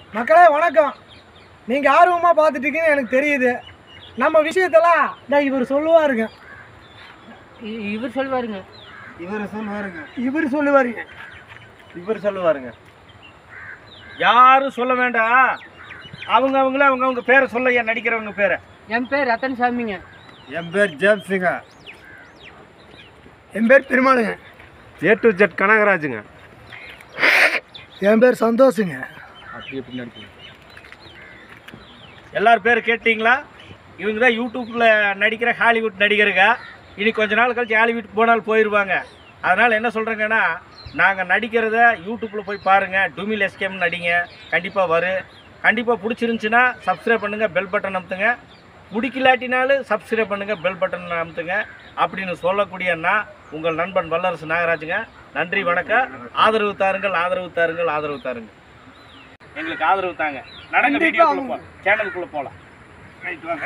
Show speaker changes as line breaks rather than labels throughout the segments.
மக்களே வணக்கம் நீங்கள் ஆர்வமாக பார்த்துட்டீங்கன்னு எனக்கு தெரியுது நம்ம விஷயத்தெல்லாம் நான் இவர் சொல்லுவாருங்க
இ- இவர் சொல்வாருங்க
இவர் சொல்லுவாருங்க
இவர் சொல்லுவாருங்க
இவர் சொல்லுவாருங்க யாரும் சொல்ல வேண்டாம் அவங்க அவங்களே அவங்க அவங்க பேரை சொல்ல ஏன் நடிக்கிறவங்க பேரை
என் பேர் ரத்தன் சாமிங்க
என் பேர் ஜேம்ஸுங்க
என் பேர் பெருமாளுங்க
ஏ டு ஜெட் கனகராஜுங்க
என் பேர் சந்தோஷுங்க
அப்படியே பின்னாடி எல்லார் பேர் கேட்டிங்களா இவங்க தான் யூடியூப்பில் நடிக்கிற ஹாலிவுட் நடிகருங்க இனி கொஞ்ச நாள் கழிச்சு ஹாலிவுட் போனால் போயிடுவாங்க அதனால் என்ன சொல்கிறேங்கன்னா நாங்கள் நடிக்கிறத யூடியூப்பில் போய் பாருங்கள் டுமில் எஸ்கேம் நடிங்க கண்டிப்பாக வரும் கண்டிப்பாக பிடிச்சிருந்துச்சின்னா சப்ஸ்கிரைப் பண்ணுங்கள் பெல் பட்டன் அமுத்துங்க பிடிக்கலாட்டினாலும் சப்ஸ்கிரைப் பண்ணுங்கள் பெல் பட்டன் அமுத்துங்க அப்படின்னு சொல்லக்கூடிய நான் உங்கள் நண்பன் வல்லரசு நாகராஜுங்க நன்றி வணக்கம் ஆதரவு தாருங்கள் ஆதரவு தாருங்கள் ஆதரவு தாருங்கள் எங்களுக்கு ஆதரவு தாங்க நடங்க
கண்டிப்பா
வீடியோக்குள்ள
அவங்க-
போ சேனலுக்குள்ள போலாம் ரைட் வாங்க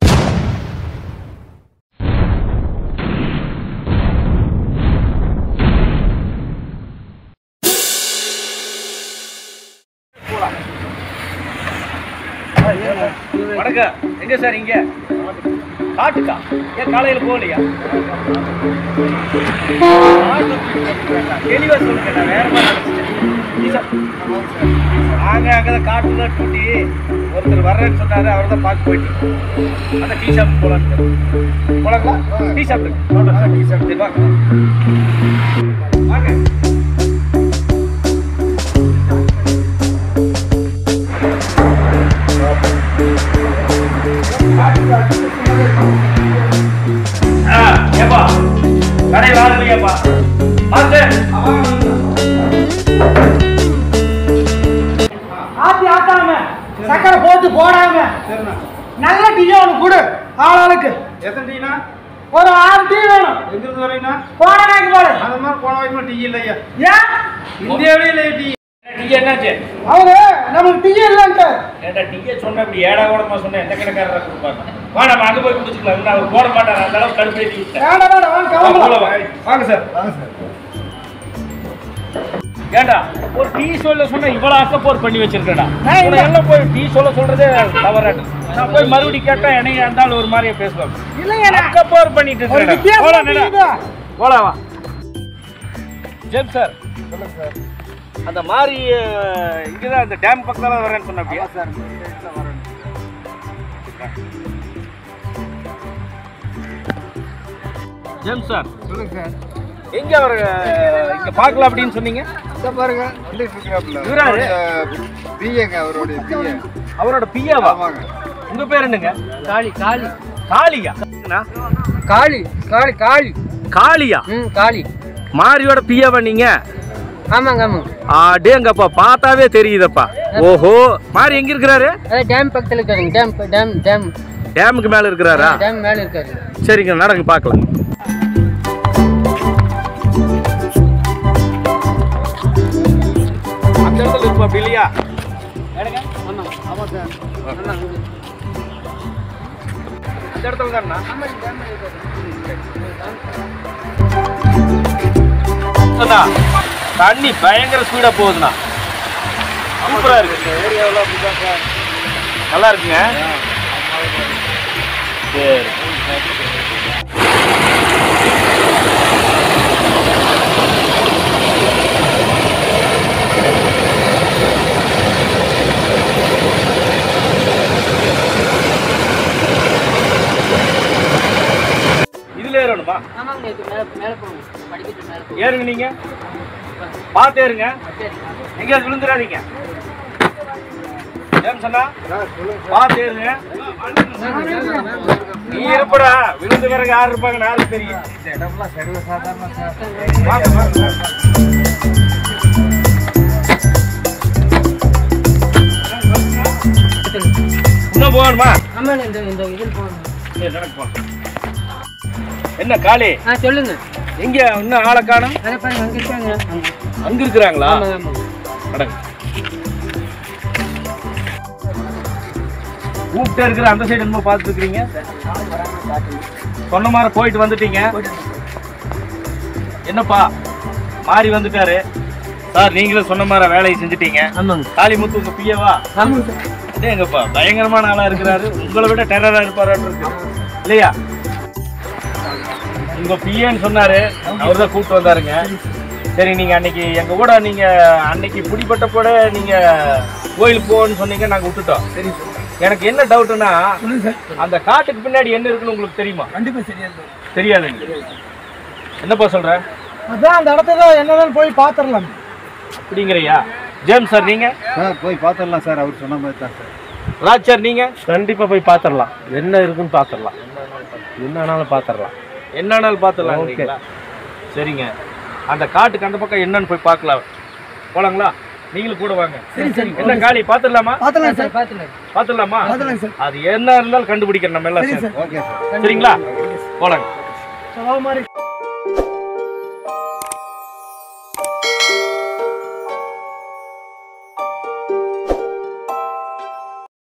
போலாம். வணக்கம் எங்க சார் இங்க காட்டுக்கா ஏன் காலையில போகலையா தெளிவா சொல்லுங்க நான் வேற மாதிரி நினைச்சிட்டேன் நாங்க அங்கே காட்டுல டூட்டி ஒருத்தர் வர்றேன்னு சொன்னாரு அவர் தான் பார்க்க போயிட்டு அந்த டீ ஷாப் போலான்னு போலாங்களா டீ ஷாப் டீ ஷாப் வாங்க வாங்க ஆ, ஏப்பா கடை வாங்கலையாப்பா பார்த்து
ஆத்தி ஆட்டாம சக்கரை போட்டு போடாம நல்ல டீயா ஒன்று கொடு ஆளாளுக்கு
எத்தனை டீனா
ஒரு ஆறு டீ வேணும்
எங்கிருந்து வரீங்கன்னா
போன நாய்க்கு போடு
அந்த மாதிரி போன வரைக்கும் டீ இல்லையா
ஏன்
இந்தியாவிலே இல்லை டீ டீ என்னாச்சு
அவரு நமக்கு டீ இல்லைன்ட்டு
ஏன்டா டீயே சொன்ன இப்படி ஏடா கூடமா சொன்னேன் எந்த கடைக்காரரை கொடுப்பாங்க வா நம்ம அங்கே போய் குடிச்சுக்கலாம் நான் அவர் போட மாட்டார் அந்த அளவுக்கு கடுப்பேற்றி விட்டேன்
வேண்டாம் வேண்டாம் வாங்க
வா, போலாம்,
கிளம்பலாம்
வா. வாங்க சார் வாங்க சார் ஏண்டா ஒரு டீ சொல்ல சொன்னா இவ்வளவு அக்கப்போர் பண்ணி வச்சிருக்கடா
நான் இல்ல.
எல்லாம் போய் டீ சொல்ல சொல்றதே தவறாட்டு நான் போய் மறுபடியும் கேட்டா என்னைய இருந்தாலும் ஒரு மாதிரியே பேசுவாங்க
இல்லைங்க
அக்கப்போர் பண்ணிட்டு
ஒரு
இருக்கேன்
வித்தியாசம்
போலாம் நடா.
தெரியுதா?
போலாம் வா ஜெம் சார் அந்த மாதிரி அஹ், இங்கதான் அந்த டேம் பக்கத்துல தான் வரேன்னு சொன்ன அப்படியா சார் ஜெம் சார்
சொல்லுங்க சார்
எங்க அவர் இங்க பார்க்கலாம் அப்படின்னு சொன்னீங்க
இதை பாருங்க வந்துட்டு இருக்கிறாப்புல
இவராரு?
பிஏங்க அவருடைய பிஏ
அவரோட பியாவா
ஆமாங்க
உங்க பேர் என்னங்க
காளி காளி
காளியா
காளி காளி காளி
காளியா
ம் காளி
மாரியோட பியாவா நீங்க
ஆமாங்க ஆமாங்க
அடேங்கப்பா பார்த்தாவே தெரியுதப்பா ஓஹோ மாரி எங்க இருக்கிறாரு
அதான் டேம் பக்கத்தில் இருக்காருங்க டேம் டேம் டேம்
டேமுக்கு மேல இருக்கிறாரா
டேம் மேலே இருக்காரு
சரிங்க நடங்க பார்க்கலாம் அந்த இடத்துல இருப்பா அப்படி இல்லையா
ஆமாம் ஆமாம் சார் ஆமாம்
அந்த இடத்துல தானா அண்ணா, தண்ணி பயங்கர ஸ்பீடா போகுதுண்ணா சூப்பரா இருக்கு ஏரியாவில் அப்படிதான் சார் நல்லா இருக்குங்க சரி இதுல ஏறணுமா
ஆமாங்க இது மேலே மேலே போகணும் படிக்கட்டு மேலே போகணும்
ஏறுங்க நீங்க பார்த்து ஏறுங்க
சரி
எங்கேயாவது விழுந்துடாதீங்க ஏன் சொன்னா பார்த்து ஏறுங்க நீ இருப்படா விழுந்து பிறகு யார் இருப்பாங்க யாருக்கு தெரியும்
இந்த இடம்லாம் சர்வசாதாரண சார்
வாங்க, வாங்க. இன்னும் போகணுமா
ஆமாங்க இந்த இந்த இதில் போகணும்
சரி நடக்கு போலாம். என்ன காளி
ஆ சொல்லுங்க
எங்க இன்னும் ஆளை காணும்
அதை பாருங்க அங்கே இருக்காங்க
அங்க இருக்கிறாங்களா
ஆமாங்க ஆமாங்க
நடங்க கூப்பிட்டு இருக்கிற அந்த சைடு என்னமோ பார்த்துட்டு இருக்கிறீங்க சொன்ன மாதிரி போயிட்டு வந்துட்டீங்க என்னப்பா மாறி வந்துட்டாரு சார் நீங்களும் சொன்ன மாதிரி வேலையை செஞ்சுட்டீங்க
ஆமாங்க
காளிமுத்து உங்க பிஏவா
ஆமாங்க சார்
எங்கப்பா பயங்கரமான ஆளா இருக்கிறாரு உங்களை விட டெரரா இருப்பாரான்னு இருக்கு இல்லையா உங்க பிஏன்னு சொன்னாரு அவர் தான் கூப்பிட்டு வந்தாருங்க சரி நீங்க அன்னைக்கு எங்க கூட நீங்க அன்னைக்கு பிடிப்பட்ட கூட நீங்க கோயிலுக்கு போகணும்னு சொன்னீங்க நாங்க விட்டுட்டோம்
சரி சார்
எனக்கு என்ன டவுட்னா
சொல்லுங்க சார்
அந்த காட்டுக்கு பின்னாடி என்ன இருக்குன்னு உங்களுக்கு தெரியுமா
கண்டிப்பா சரியா சார்
தெரியாது என்னப்பா சொல்ற
அதான் அந்த இடத்துல என்னதான் போய் பார்த்துடலாம்
அப்படிங்கிறியா ஜேம்ஸ் சார் நீங்க
சார் போய் பார்த்துடலாம் சார் அவர் சொன்ன மாதிரி தான் சார்
ராஜ் சார் நீங்க
கண்டிப்பா போய் பாத்திரலாம் என்ன இருக்குன்னு பாத்திரலாம் என்ன ஆனாலும் பாத்திரலாம்
என்னன்னாலும் பார்த்துடலாம் சரிங்க அந்த காட்டுக்கு அந்த பக்கம் என்னன்னு போய் பார்க்கலாம் போலாங்களா நீங்களும் கூட வாங்க
சரி சரி
என்ன காளி பார்த்துடலாமா
பார்த்துலாம் சார்
பார்த்துங்க
பார்த்துடலாமா
பார்த்துலாம் சார்
அது என்ன இருந்தாலும் கண்டுபிடிக்கிறோம் நம்ம எல்லாம்
சரி
சேர்ந்து.
சார்
ஓகே சார்
சரிங்களா போலாங்க
சவா மாதிரி